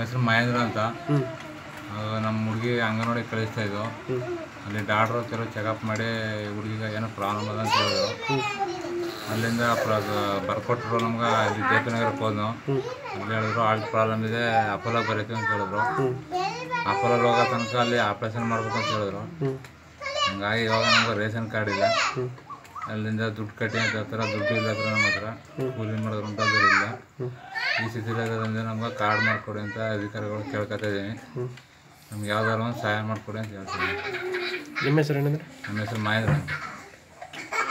ಹೆಸರು ಮಹೇಂದ್ರ ಅಂತ ಹ್ಞೂ ಅದು ನಮ್ಮ ಹುಡುಗಿ ಅಂಗನವಾಡಿ ಕಳಿಸ್ತಾ ಇದ್ದು ಹ್ಞೂ ಅಲ್ಲಿ ಡಾಕ್ಟ್ರು ಕೆಲವು ಚೆಕಪ್ ಮಾಡಿ ಹುಡುಗಿಗೆ ಏನೋ ಪ್ರಾಬ್ಲಮ್ ಅದ ಅಂತ ಹೇಳಿದ್ರು ಹ್ಞೂ ಅಲ್ಲಿಂದ ಪ್ರ ಬರ್ಕೊಟ್ರು ನಮ್ಗೆ ಅಲ್ಲಿ ಜೆ ಪಿ ನಗರಕ್ಕೆ ಹೋದ್ನು ಹ್ಞೂ ಅಲ್ಲಿ ಹೇಳಿದ್ರು ಆಲ್ಟ್ ಪ್ರಾಬ್ಲಮ್ ಇದೆ ಅಪೋಲೋ ಬರೀತೀವಿ ಅಂತ ಹೇಳಿದ್ರು ಹ್ಞೂ ಅಪೋಲೋ ಹೋಗೋ ತನಕ ಅಲ್ಲಿ ಆಪ್ರೇಷನ್ ಮಾಡ್ಬೇಕು ಅಂತ ಹೇಳಿದ್ರು ಹ್ಞೂ ಹಂಗಾಗಿ ಇವಾಗ ನಮ್ಗೆ ರೇಷನ್ ಕಾರ್ಡ್ ಇಲ್ಲ ಹ್ಞೂ ಅಲ್ಲಿಂದ ದುಡ್ಡು ಕಟ್ಟಿ ಅಂತ ಹೇಳ್ತಾರೆ ದುಡ್ಡು ಇಲ್ಲ ಹತ್ರ ನಮ್ಮ ಹತ್ರ ಕೂಲಿ ಮಾಡೋದು ಅಂತಂದ್ರೆ ಇಲ್ಲ ಹ್ಞೂ ಈ ಸ್ಥಿತಿಲಿರೋದ್ರಿಂದ ನಮ್ಗೆ ಕಾರ್ಡ್ ಮಾಡಿಕೊಡಿ ಅಂತ ಅಧಿಕಾರಿಗಳು ಕೇಳ್ಕೊತಾ ಇದ್ದೀನಿ ಹ್ಞೂ ನಮ್ಗೆ ಯಾವ್ದಾದ್ರು ಒಂದು ಸಹಾಯ ಮಾಡಿಕೊಡಿ ಅಂತ ಹೇಳ್ತೀನಿ ನಿಮ್ಮ ಹೆಸರು ಏನಂದ್ರೆ ನಮ್ಮ ಹೆಸರು ಮಹೇಂದ್ರ ಅಂತ